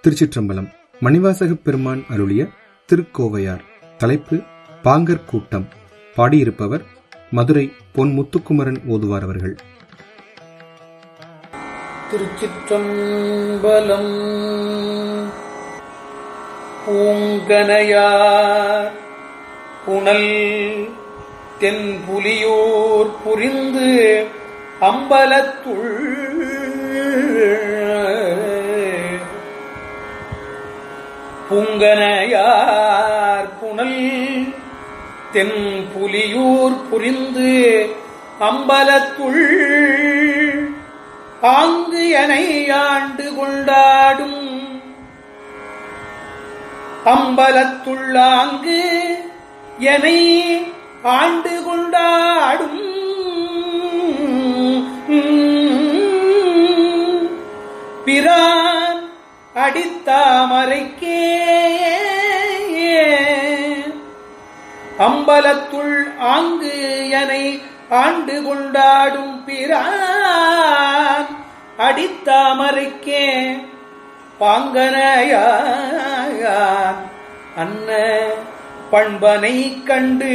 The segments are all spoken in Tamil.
திருச்சிற்றம்பலம் மணிவாசகப் பெருமான் அருளிய திருக்கோவையார் தலைப்பு பாங்கர் கூட்டம் பாடியிருப்பவர் மதுரை பொன் முத்துக்குமரன் ஓதுவார் அவர்கள் திருச்சிற்றம்பலம் பூங்கனையார் புனல் தென்புலியூர் புரிந்து அம்பலத்துள் பூங்கனையார் புனல் தென்புலியூர் புரிந்து அம்பலத்துள் ஆங்கு எனை ஆண்டு கொண்டாடும் அம்பலத்துள்ளாங்கு எனை ஆண்டு கொண்டாடும் பிரான் அடித்தாமரைக்கே அம்பலத்துள் ஆங்கு எனை ஆண்டு கொண்டாடும் பிரான் அடித்தாமரைக்கே பாங்கனையான் அன்ன பண்பனை கண்டு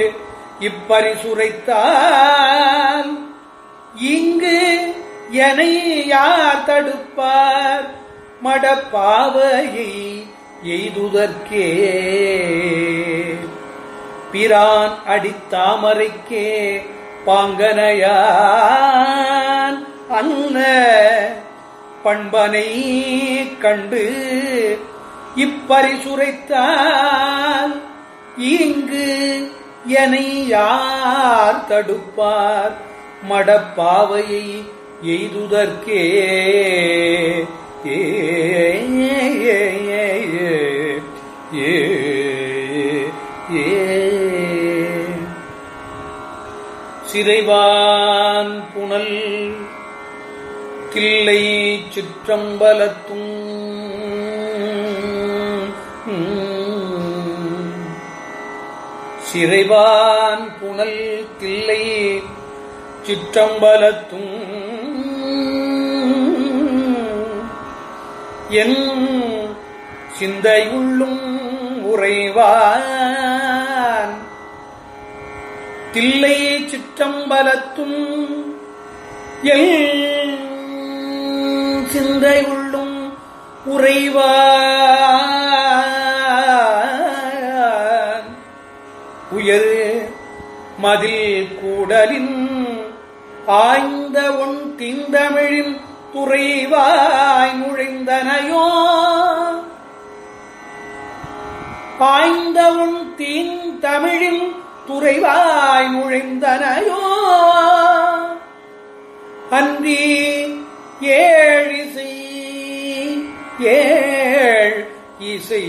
இப்பரிசுரைத்தால் இங்கு எனை யார் தடுப்பார் மடப்பாவையை எய்துதற்கே பிரான் அடித்தாமரைக்கே பாங்கனையான் அன்ன பண்பனை கண்டு இப்பரிசுரைத்தால் இங்கு எனை யார் தடுப்பார் மடப்பாவையை எய்துதற்கே ஏ ஏ ஏ ஏ சிறைவான் புனல் கிள்ளை சிற்றம்பலத்தும் சிறைவான் புனல் தில்லை சிற்றம்பலத்தும் என் சிந்தையுள்ளும் உறைவான் தில்லை சிற்றம்பலத்தும் எல் சிந்தை உள்ளும் உறைவான் உயர் மதில் கூடலின் ஆய்ந்த உன் தீந்தமிழின் துறைவாய் நுழைந்தனையோ ஆய்ந்த உன் தீன் தமிழின் துறைவாய் நுழைந்தனையோ அன்றி ஏழிசை ஏழ் இசை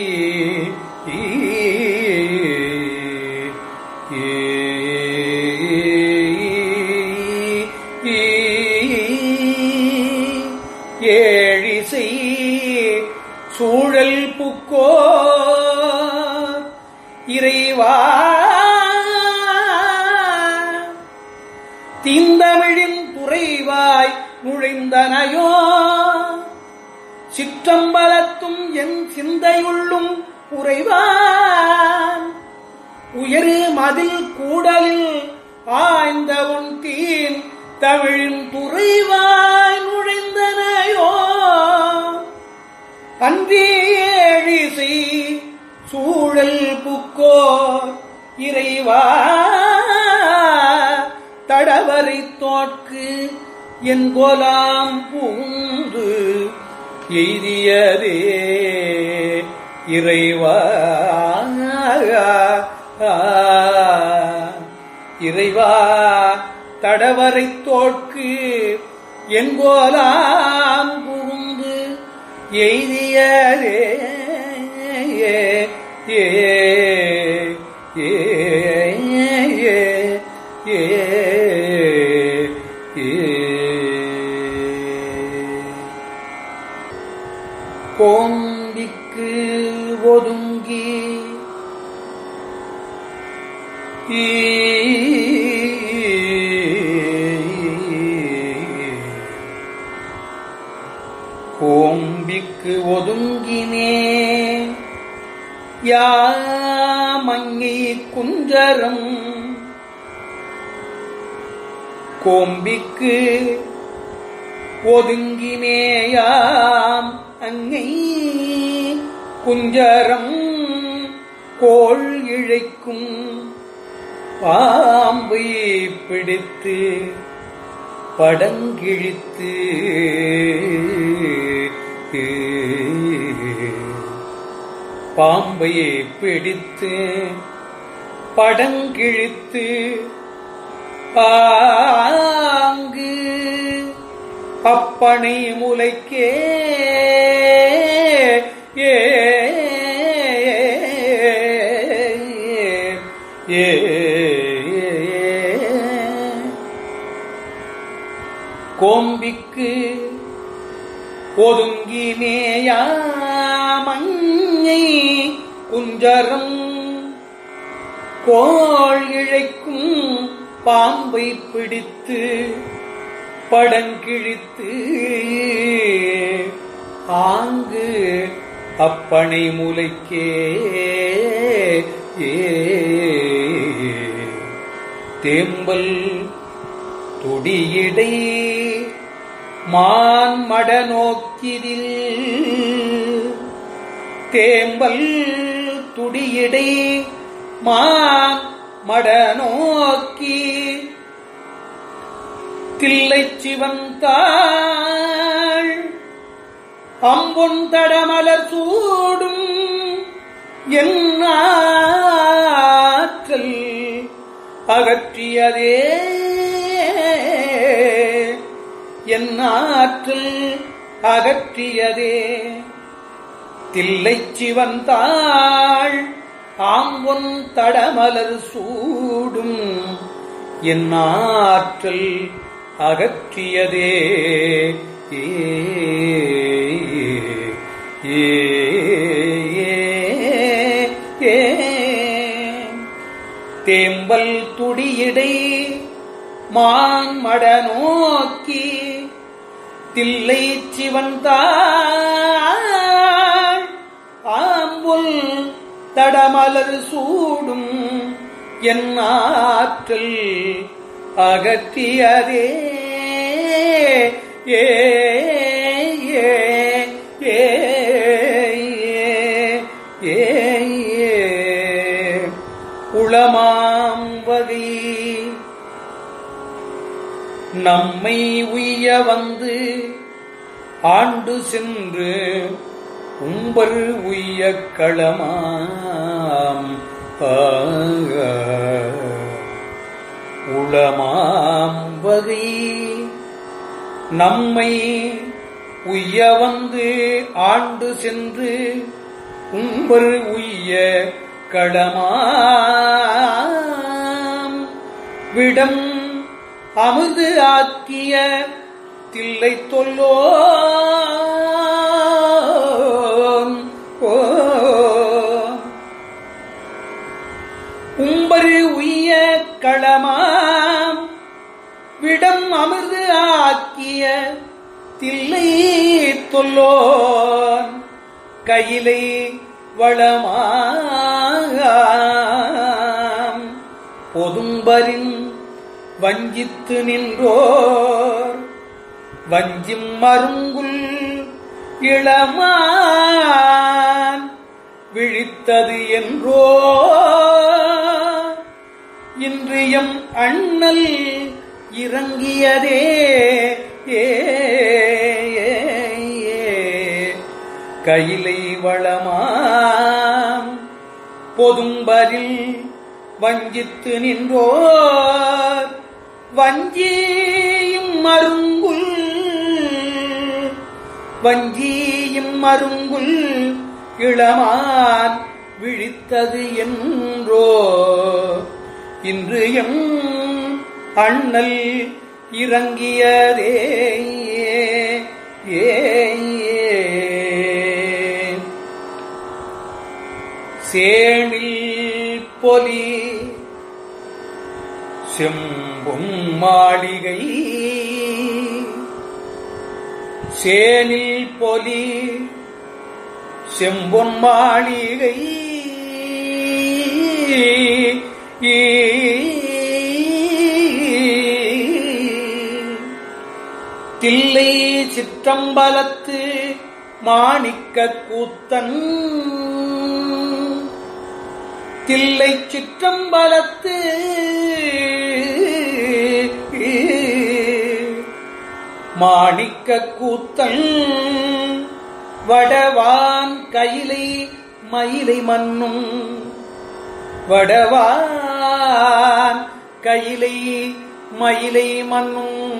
ஏழிசை சூழல் புக்கோ இறைவா தீந்தமிழின் துறைவாய் நுழைந்தனையோ சிற்றம்பலத்தும் என் சிந்தையுள்ளும் உறைவான் உயரு மதில் கூடலில் ஆய்ந்த உன் தீன் தமிழின் துறைவாய் நுழைந்தனையோ அன்றேழிசை சூழல் புக்கோ இறைவா தடவரை தோற்கு என் கோலாம் பூந்து எய்தியதே இறைவா இறைவா தடவரை தோற்கு என் கோலாம் புகுந்து எய்தியதே ஏ ஏ ஏ ஏ கோம்பிக்கு ஒதுங்கி கோம்பிக்கு ஒதுங்கினே யாமங்கை குஞ்சரம் கோம்பிக்கு ஒதுங்கினேயாம் அங்கை குஞ்சரம் கோள் இழைக்கும் பாம்பை பிடித்து படங்கிழித்து பாம்பையை பிடித்து படங்கிழித்து பாங்கு அப்பனை முளைக்கே ஏ ஏ கோம்பிக்கு ஒதுங்கினேயாமஞ்சை குஞ்சரம் கோள் இழைக்கும் பாம்பை பிடித்து படங்கிழித்து ஆங்கு அப்பனை முலைக்கே ஏ தேம்பல் துடியடை மான் மட நோக்கிதில் தேம்பல் துடியடை மான் மட நோக்கி தில்லை சிவந்தாள் அம்பொன் தடமலர் சூடும் என் ஆற்றல் அகற்றியதே என் ஆற்றல் அகற்றியதே தில்லை சிவந்தாள் ஆம்பொன் தடமலர் சூடும் என் ஆற்றல் அகற்றியதே ஏ ஏ ஏ தேம்பல் துடியடை மான் மட நோக்கி தில்லை சிவந்தாள் ஆம்புல் தடமலர் சூடும் என் ஆற்றல் அகற்றியதே ஏ ஏ ஏ ஏ ஏ உளமாம் வகை நம்மை உய்ய வந்து ஆண்டு சென்று உம்பர் உய்ய களமாம் ஆக. உளமாம் வகை நம்மை உய்ய வந்து ஆண்டு சென்று உம்பர் உய்ய களமாம் விடம் அமுது ஆக்கிய தில்லை தொல்லோ உம்பரு உய்ய களமாம் விடம் அமிர்து ஆக்கிய தில்லை தொல்லோன் கையிலை வளமாம் பொதும்பரின் வஞ்சித்து நின்றோர் வஞ்சிம் மருங்குல் இளமான் விழித்தது என்றோ இன்று எம் அண்ணல் இறங்கியதே ஏ ஏ, ஏ. கையிலை வளமாம் பொதும்பரில் வஞ்சித்து நின்றோர் வஞ்சியும் மருங்குல் வஞ்சியும் மருங்குல் இளமான் விழித்தது என்றோ இன்று எம் அண்ணல் இறங்கியதே ஏ ஏ. சேணில் பொலி செம்பும் மாளிகை சேனில் பொலி செம்பொன் மாளிகை தில்லை சிற்றம்பலத்து மாணிக்க கூத்தன் தில்லை சிற்றம்பலத்து மாணிக்க கூத்தன் வடவான் கையிலை மயிலை மன்னும் வடவான் கையிலை மயிலை மன்னும்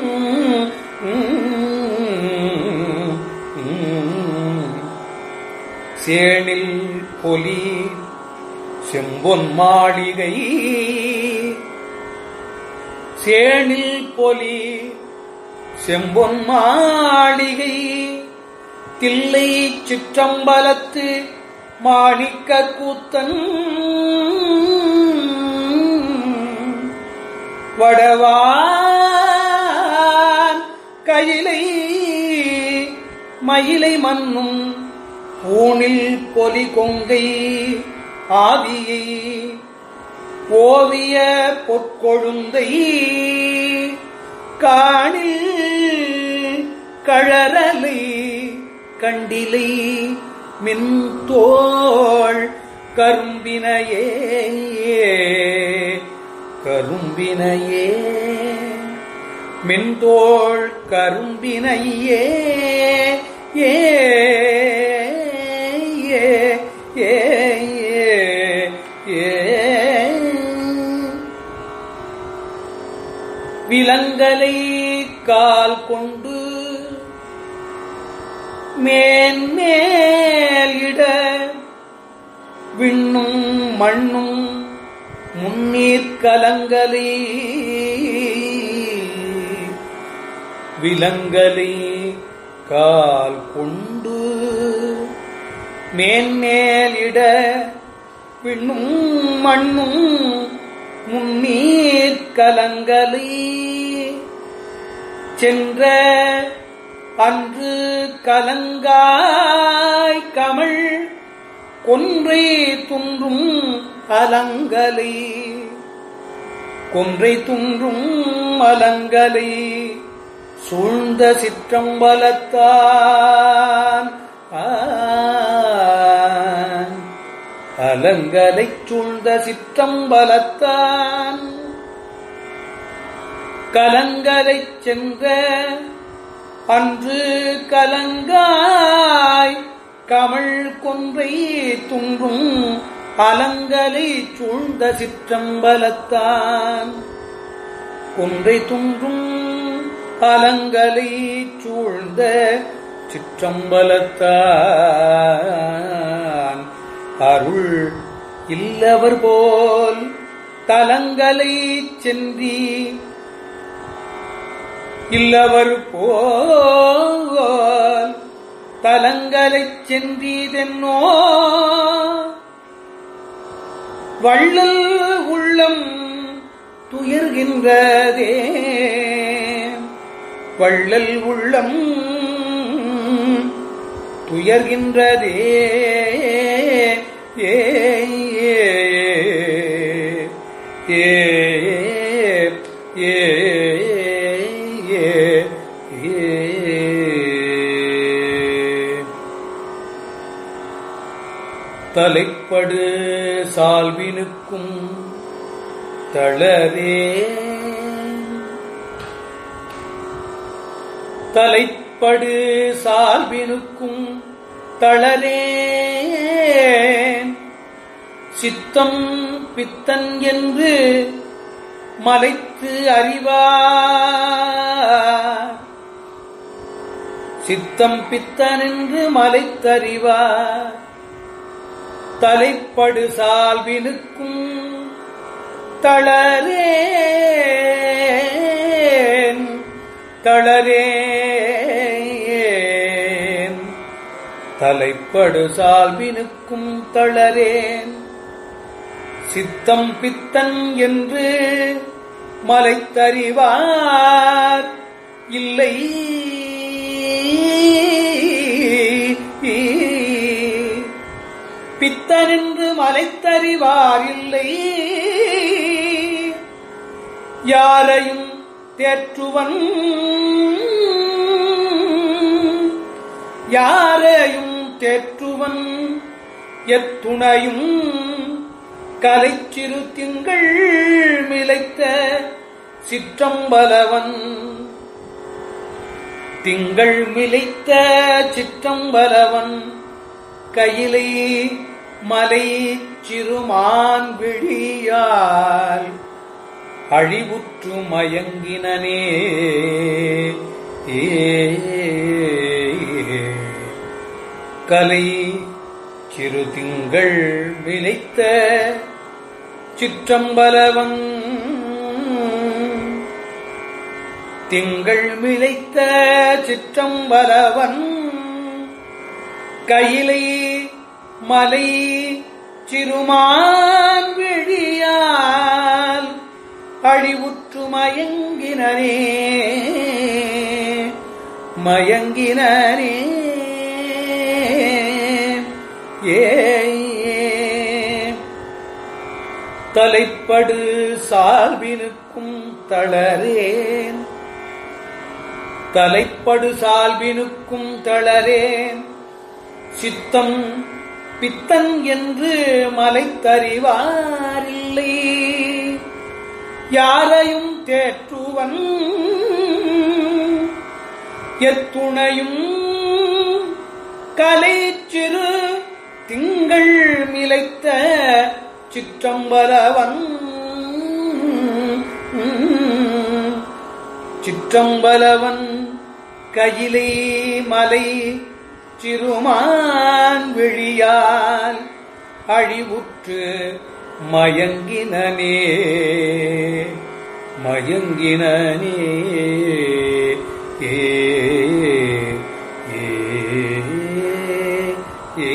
சேனில் பொலி செம்பொன் மாளிகை சேனில் பொலி செம்பொன் மாளிகை தில்லை சிற்றம்பலத்து மாணிக்க கூத்தன் வடவான் கையிலை மயிலை மன்னும் பூணில் பொலி கொங்கை ஆதியை ஓவிய பொற்கொழுந்தை காணில் கழறலை கண்டிலை மின்தோள் கரும்பினையே கரும்பினையே மின்தோள் கரும்பினையே ஏ ஏ ஏ ஏ விலங்கலை கால் கொண்டு மேன்மேல் இட விண்ணும் மண்ணும் முன்னீர் கலங்கலை விலங்கலை கால் கொண்டு மேன்மேலிட விண்ணும் மண்ணும் முன்னீர் கலங்கலை சென்ற அன்று கலங்காய் கமழ் கொன்றை துன்றும் அலங்கலை கொன்றை துன்றும் அலங்கலை சூழ்ந்த சிற்றம்பலத்தான் ஆன். அலங்கலைச் சூழ்ந்த சிற்றம்பலத்தான் கலங்கலைச் சென்ற அன்று கலங்காய் கமழ் கொன்றை துன்றும் அலங்கலை சூழ்ந்த சிற்றம்பலத்தான் கொன்றை துன்றும் அலங்கலை சூழ்ந்த சிற்றம்பலத்தான் அருள் இல்லவர் போல் தலங்களை சென்றி இல்லவர் போல் தலங்களைச் சென்றீதென்னோ வள்ளல் உள்ளம் துயர்கின்றதே வள்ளல் உள்ளம் துயர்கின்றதே ஏ ஏ ஏ ஏ ஏ ஏ தலைப்படு சால்வினுக்கும் தளரே தலைப்படு சால்வினுக்கும் தளரேன் சித்தம் பித்தன் என்று மலைத்து அறிவார் சித்தம் பித்தன் என்று மலைத்தறிவார் தலைப்படு சால்வினுக்கும் தளரேன் தளரேன் தலைப்படு சால்வினுக்கும் தளரேன் சித்தம் பித்தன் என்று மலைத்தறிவார் இல்லை பித்தனென்று மலைத்தறிவார் இல்லை யாரையும் தேற்றுவன் யாரையும் தேற்றுவன் எத்துணையும் கலைச்சிறு திங்கள் மிளைத்த சிற்றம்பலவன் திங்கள் மிளைத்த சிற்றம்பலவன் கையிலை மலை சிறுமான் விழியால் அழிவுற்று மயங்கினனே ஏ கலை சிறு திங்கள் விளைத்த சிற்றம்பலவன் திங்கள் மிளைத்த சிற்றம்பலவன் கையிலை மலை சிறுமான் விழியால் அழிவுற்று மயங்கினரே மயங்கினரே ஏ தலைப்படு சால்பினுக்கும் தளரேன் தலைப்படு சால்பினுக்கும் தளரேன் சித்தம் பித்தன் என்று மலைத்தறிவாரில்லை யாரையும் தேற்றுவன் எத்துணையும் கலை சிறு திங்கள் மிளைத்த சிற்றம்பலவன் சிற்றம்பலவன் கையிலே மலை சிறுமான் விழியால் அழிவுற்று மயங்கினனே மயங்கினனே ஏ ஏ ஏ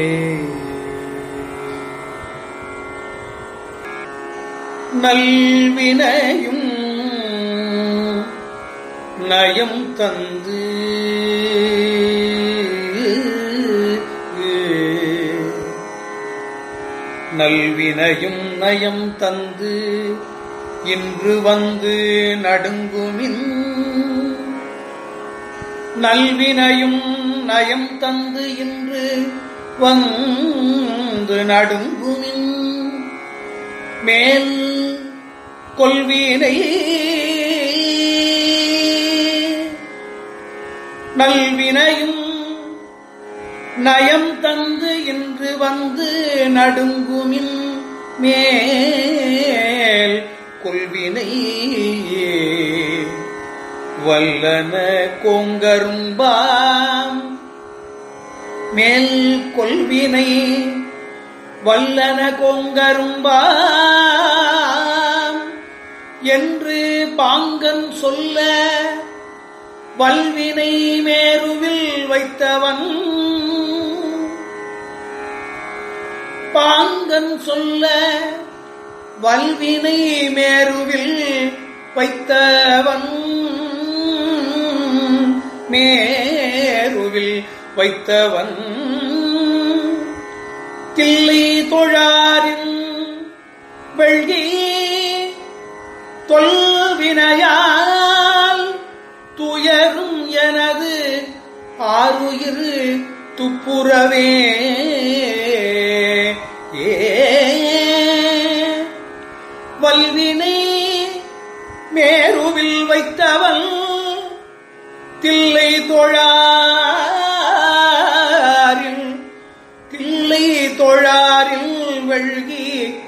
நல்வினையும் நயம் தந்து நல்வினையும் நயம் தந்து இன்று வந்து நடுங்குமின் நல்வினையும் நயம் தந்து இன்று வந்து நடுங்குமின் மேல் கொள்வீனை நல்வினையும் நயம் தந்து இன்று வந்து நடுங்குமின் மேல் கொள்வினை வல்லன கோங்கரும்பாம் மேல் கொள்வினை வல்லன கோங்கரும்பாம் என்று பாங்கன் சொல்ல வல்வினை மேருவில் வைத்தவன் பாங்கன் சொல்ல வல்வினை மேருவில் வைத்தவன் மேருவில் வைத்தவன் தில்லை தொழாரின் வெள்ளி தொல்வினையால் துயரும் எனது ஆறுயிர் துப்புரவே ஏ வல்வினை மேருவில் வைத்தவன் தில்லை தொழாரில் தில்லை தொழாரில் வெள்கி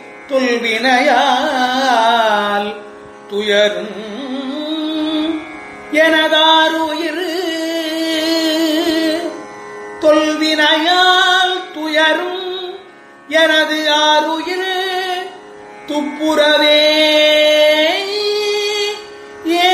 தொல்வினையால் துயரும் எனதாருயிர் தொல்வினையால் துயரும் எனது ஆறுயிர் துப்புரவே ஏ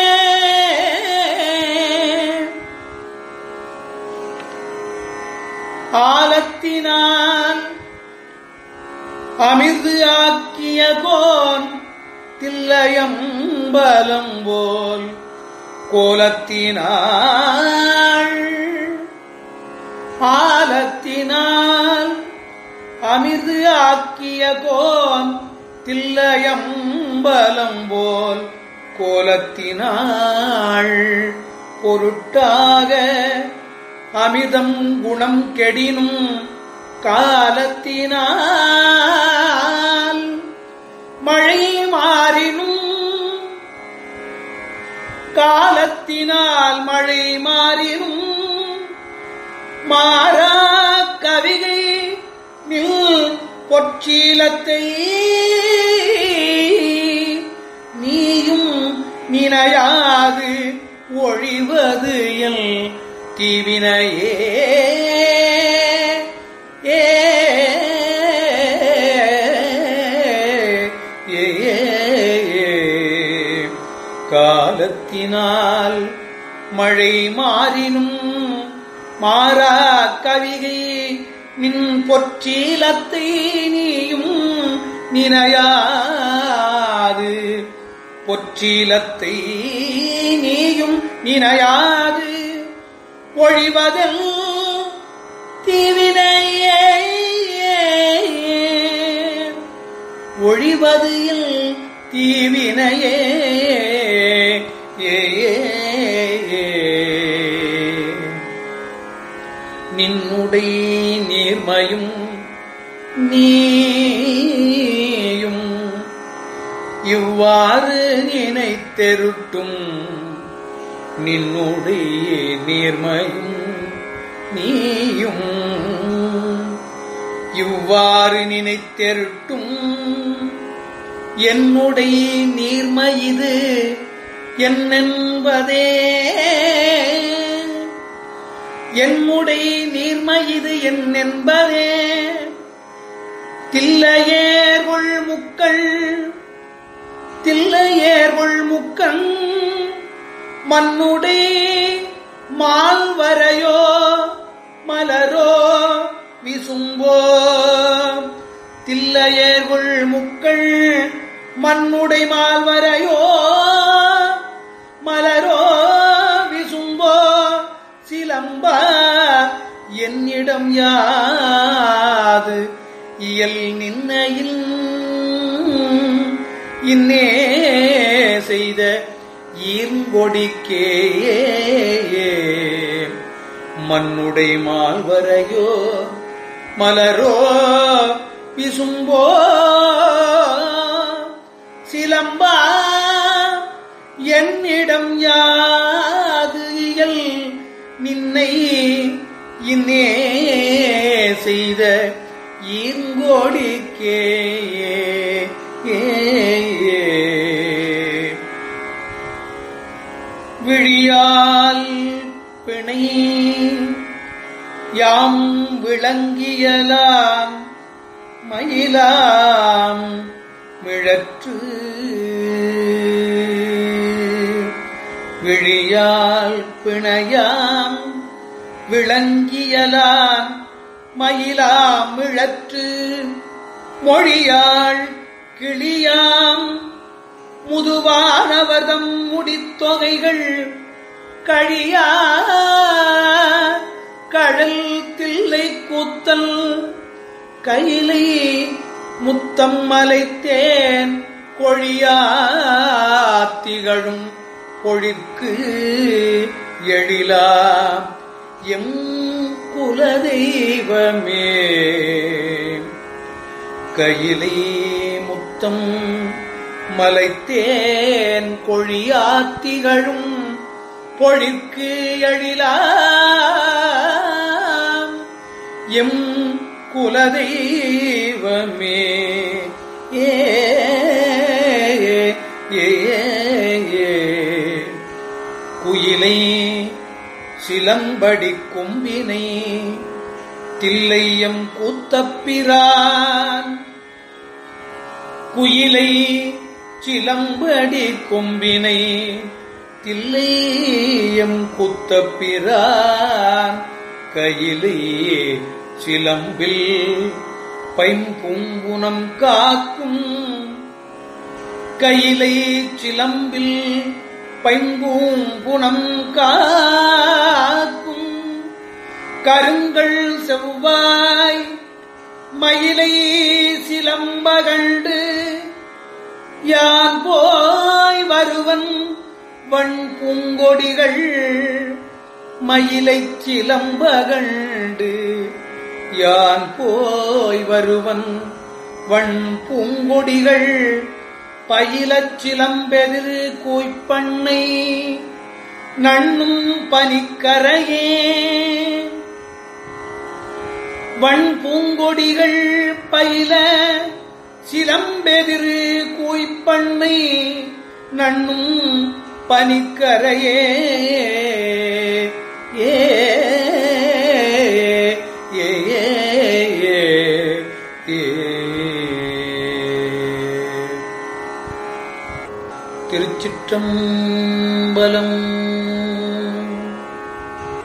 ஆலத்தினான் அமிர்து ஆக்கிய கோன் தில்லையம்பலம் போல் கோலத்தினாள் ஆலத்தினால் அமிர்து ஆக்கிய கோன் தில்லையம்பலம் போல் கோலத்தினாள் பொருட்டாக அமிர்தம் குணம் கெடினும் காலத்தினால் மழை மாறினும் காலத்தினால் மழை மாறினும் மாறா கவிகை நில் பொற்சீலத்தை நீயும் நினையாது ஒழிவது எல் தீவினையே ஏ ஏ, ஏ, காலத்தினால் மழை மாறினும் மாறா கவிகை நின் பொற்சீலத்தை நீயும் நினையாது பொற்சீலத்தை நீயும் நினையாது ஒழிவதல் தீவினையே ஒழிவது இல் தீவினையே ஏ, ஏ, ஏ. நின்னுடை நீர்மையும் நீயும் இவ்வாறு நினைத்தெருட்டும் நின்னுடைய நீர்மையும் நீயும் இவ்வாறு நினைத்தெருட்டும் என்னுடைய நீர்மை இது என்னென்பதே என்னுடைய நீர்மை இது என்னென்பதே தில்லையேர்கொள் முக்கள் தில்லையேர்கொள் முக்கன் மண்ணுடை மால்வரையோ மலரோ விசும்போ தில்லையேர்கொள் முக்கள் மண்ணுடை மால்வரையோ மலரோ விசும்போ சிலம்பா என்னிடம் யாது இயல் நின்னையில் இன்னே செய்த ஈர்ங்கொடிக்கே மண்ணுடை மால்வரையோ மலரோ பிசும்போ சிலம்பா என்னிடம் யாது இயல் நின்னை இன்னே செய்த ஈர்ங்கோடிக்கே விழியால் பிணை யாம் விளங்கியலாம் மயிலாம் மிழற்று விழியால் பிணையாம் விளங்கியலான் மயிலாம் மிழற்று மொழியாள் கிளியாம் முதுவானவர்தம் முடித்தொகைகள் கழியா கடல் தில்லை கூத்தல் கையிலை முத்தம் மலைத்தேன் கொழியாத்திகழும் பொழிற்கு எழிலா எம் குலதெய்வமே கையிலை முத்தம் மலைத்தேன் கொழியாத்திகழும் பொழிற்கு எழிலாம் எம் குலதெய்வமே ஏ ஏ, ஏ. குயிலை சிலம்படி கொம்பினை தில்லையம் கூத்தப்பிரான் குயிலை சிலம்படி கொம்பினை தில்லையம் குத்தப்பிரான் கையிலே சிலம்பில் பைம்பூங்குணம் காக்கும் கையிலை சிலம்பில் பைம்பூங்குணம் காக்கும் கருங்கள் செவ்வாய் மயிலை சிலம்பகண்டு யான் போய் வருவன் வன் பூங்கொடிகள் மயிலைச் சிலம்பகண்டு யான் போய் வருவன் வன் பூங்கொடிகள் பயிலச் சிலம்பெதிர் கூய்ப்பண்ணை நண்ணும் பனிக்கரையே வன் பூங்கொடிகள் பயில சிலம்பெதிரு கூய்ப்பண்ணை நண்ணும் பனிக்கரையே ஏ ஏ ஏ ஏ திருச்சிற்றம்பலம்